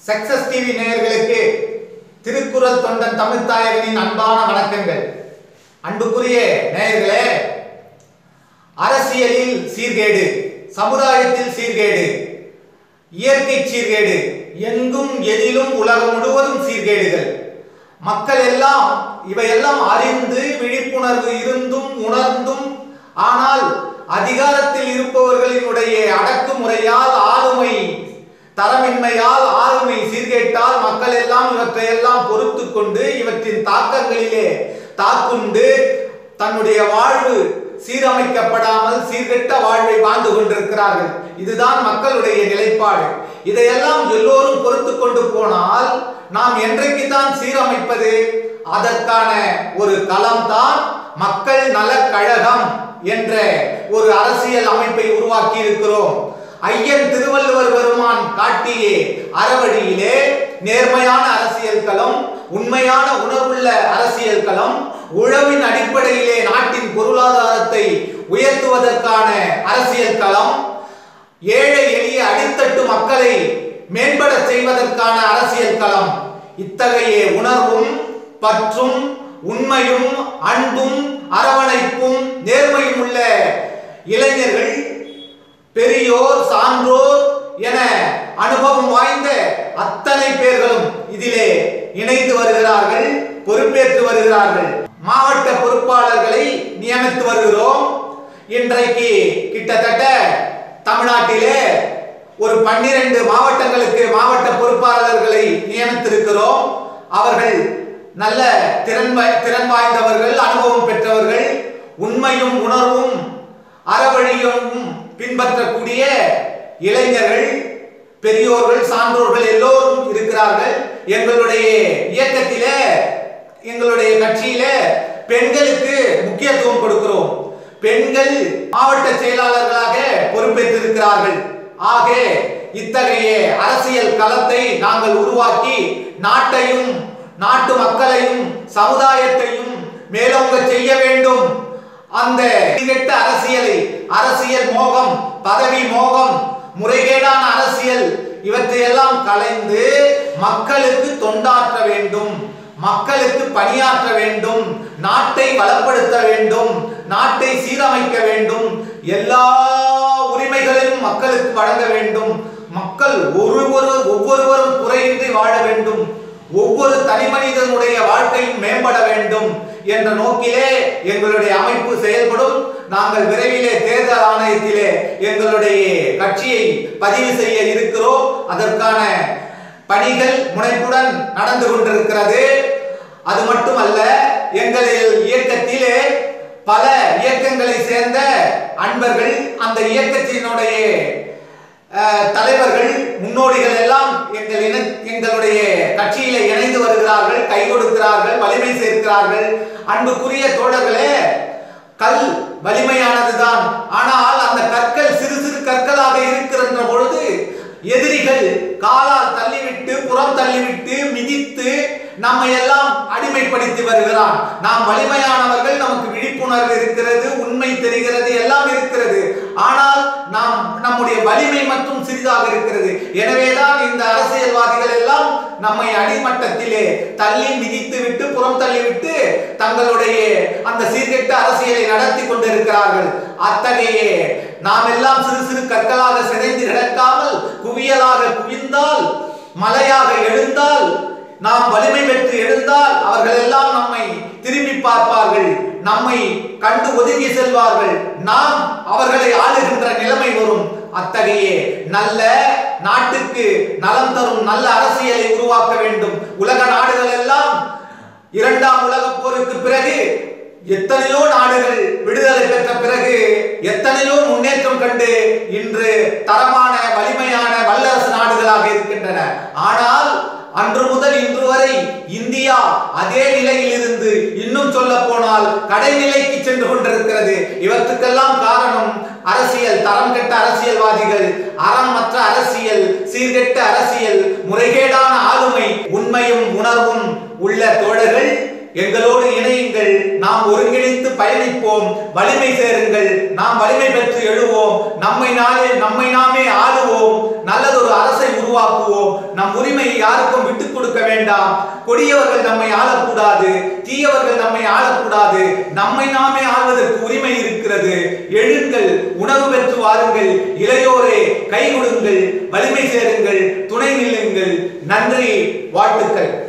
success TV நேயர்களுக்கு திருக்குறள் தொண்டன் தமிழ்த்தாயகனின் அன்பான வணக்கங்கள் அன்புக்குரிய நேயர்களே அரசியலில் சீர்கேடு சமுதாயத்தில் சீர்கேடு இயற்கை சீர்கேடு எங்கும் எதிலும் உலகம் முழுவதும் சீர்கேடுகள் மக்கள் எல்லாம் இவையெல்லாம் அறிந்து விழிப்புணர்வு இருந்தும் உணர்ந்தும் ஆனால் அதிகாரத்தில் இருப்பவர்களினுடைய அடக்குமுறையால் ஆளுமை தரமின்மையால் ஆளுமை சீர்கேட்டால் மக்கள் எல்லாம் இவற்றையெல்லாம் பொறுத்து கொண்டு இவற்றின் தாக்கங்களிலே தாக்குண்டு தன்னுடைய வாழ்வு சீரமைக்கப்படாமல் சீர்கெட்ட வாழ்வை வாழ்ந்து கொண்டிருக்கிறார்கள் இதுதான் மக்களுடைய நிலைப்பாடு இதையெல்லாம் எல்லோரும் பொறுத்து கொண்டு போனால் நாம் என்றைக்கு தான் சீரமைப்பது அதற்கான ஒரு களம்தான் மக்கள் நலக் கழகம் என்ற ஒரு அரசியல் அமைப்பை உருவாக்கி இருக்கிறோம் ஐயன் திருவள்ளுவர் பெருமான் காட்டியே அறவழியிலே நேர்மையான அரசியல் களம் உண்மையான உணர்வுள்ள அரசியல் களம் உழவின் அடிப்படையிலே நாட்டின் பொருளாதாரத்தை உயர்த்துவதற்கான அரசியல் களம் ஏழை எளிய அடித்தட்டு மக்களை மேம்பட செய்வதற்கான அரசியல் களம் இத்தகைய உணர்வும் பற்றும் உண்மையும் அன்பும் அரவணைப்பும் நேர்மையும் உள்ள இளைஞர்கள் பெரியோர் சான்றோர் என அனுபவம் வாய்ந்த அத்தனை பேர்களும் இதிலே இணைந்து வருகிறார்கள் பொறுப்பேற்று வருகிறார்கள் மாவட்ட பொறுப்பாளர்களை நியமித்து வருகிறோம் இன்றைக்கு கிட்டத்தட்ட தமிழ்நாட்டிலே ஒரு பன்னிரண்டு மாவட்டங்களுக்கு மாவட்ட பொறுப்பாளர்களை நியமித்திருக்கிறோம் அவர்கள் நல்ல திறன் வா- திறன் வாய்ந்தவர்கள் அனுபவம் பெற்றவர்கள் உண்மையும் உணர்வும் அறவழியும் பின்பற்றக்கூடிய இளைஞர்கள் பெரியோர்கள் சான்றோர்கள் எல்லோரும் இருக்கிறார்கள் எங்களுடைய இயக்கத்திலே எங்களுடைய கட்சியிலே பெண்களுக்கு முக்கியத்துவம் கொடுக்கிறோம் பெண்கள் மாவட்ட செயலாளர்களாக பொறுப்பேற்றிருக்கிறார்கள் ஆக இத்தகைய அரசியல் களத்தை நாங்கள் உருவாக்கி நாட்டையும் நாட்டு மக்களையும் சமுதாயத்தையும் மேலோங்க செய்ய வேண்டும் அந்த கெட்ட அரசியலை அரசியல் மோகம் பதவி மோகம் முறைகேடான அரசியல் இவற்றையெல்லாம் கலைந்து மக்களுக்கு தொண்டாற்ற வேண்டும் மக்களுக்கு பணியாற்ற வேண்டும் நாட்டை வளப்படுத்த வேண்டும் நாட்டை சீரமைக்க வேண்டும் எல்லா உரிமைகளையும் மக்களுக்கு வழங்க வேண்டும் மக்கள் ஒருவரும் ஒவ்வொருவரும் குறையின்றி வாழ வேண்டும் ஒவ்வொரு தனி மனிதனுடைய வாழ்க்கையும் மேம்பட வேண்டும் என்ற நோக்கிலே எங்களுடைய அமைப்பு செயல்படும் நாங்கள் விரைவிலே தேர்தல் ஆணையத்திலே எங்களுடைய கட்சியை பதிவு செய்ய இருக்கிறோம் அதற்கான பணிகள் முனைப்புடன் நடந்து கொண்டிருக்கிறது அது மட்டுமல்ல எங்களில் இயக்கத்திலே பல இயக்கங்களை சேர்ந்த அன்பர்கள் அந்த இயக்கத்தினுடைய அஹ், தலைவர்கள் முன்னோடிகள் எல்லாம் எங்கள் இன எங்களுடைய கட்சியில இணைந்து வருகிறார்கள் கை கொடுக்கிறார்கள் வலிமை சேர்க்கிறார்கள் அன்புக்குரிய தோழர்களே கல் வலிமையானதுதான் ஆனால் அந்த கற்கள் சிறு சிறு கற்களாக இருக்கிறன்ற பொழுது எதிரிகள் காலால் தள்ளிவிட்டு புறம் தள்ளிவிட்டு மிதித்து நம்மை எல்லாம் அடிமைப்படுத்தி வருகிறான் நாம் வலிமையானவர்கள் நமக்கு விழிப்புணர்வு இருக்கிறது உண்மை தெரிகிறது எல்லாம் இருக்கிறது ஆனால் நாம் நம்முடைய வலிமை மற்றும் சிறிதாக இருக்கிறது எனவேதான் இந்த அரசியல்வாதிகள் எல்லாம் நம்மை அடிமட்டத்திலே தள்ளி மிதித்து விட்டு புறம் தள்ளிவிட்டு தங்களுடைய அந்த சீர்கெட்ட அரசியலை நடத்தி கொண்டிருக்கிறார்கள் அத்தகைய நாம் எல்லாம் சிறு சிறு கற்களாக சிதைந்து கிடக்காமல் குவியலாக குவிந்தால் மலையாக எழுந்தால் நாம் வலிமை பெற்று எழுந்தால் அவர்கள் எல்லாம் நம்மை திரும்பி பார்ப்பார்கள் நம்மை கண்டு ஒதுங்கி செல்வார்கள் நாம் அவர்களை ஆளுகின்ற நிலைமை வரும் அத்தகைய நல்ல நாட்டுக்கு நலம் தரும் நல்ல அரசியலை உருவாக்க வேண்டும் உலக நாடுகள் எல்லாம் இரண்டாம் உலகப் போருக்கு பிறகு எத்தனையோ நாடுகள் விடுதலை பெற்ற பிறகு எத்தனையோ முன்னேற்றம் கண்டு இன்று தரமான வலிமையான வல்லரசு நாடுகளாக இருக்கின்றன ஆனால் அன்று முதல் இன்று வரை இந்தியா அதே நிலையில் இருந்து இன்னும் சொல்ல போனால் கடைநிலைக்கு சென்று கொண்டிருக்கிறது இவற்றுக்கெல்லாம் காரணம் அரசியல் தரம் கெட்ட அரசியல்வாதிகள் அறமற்ற அரசியல் சீர்கெட்ட அரசியல் முறைகேடான ஆளுமை உண்மையும் உணர்வும் உள்ள தோழர்கள் எங்களோடு இணையுங்கள் நாம் ஒருங்கிணைத்து பயணிப்போம் வலிமை சேருங்கள் நாம் வலிமை பெற்று எழுவோம் நம்மை நாளே நம்மை நாமே ஆளுவோம் நல்லதொரு அரசை உருவாக்குவோம் உருவாக்குவோம் நம் உரிமையை யாருக்கும் விட்டுக் கொடுக்க வேண்டாம் கொடியவர்கள் நம்மை ஆளக்கூடாது தீயவர்கள் நம்மை ஆளக்கூடாது நம்மை நாமே ஆள்வதற்கு உரிமை இருக்கிறது எழுங்கள் உணர்வு பெற்று வாருங்கள் இளையோரே கை கொடுங்கள் வலிமை சேருங்கள் துணை நில்லுங்கள் நன்றி வாழ்த்துக்கள்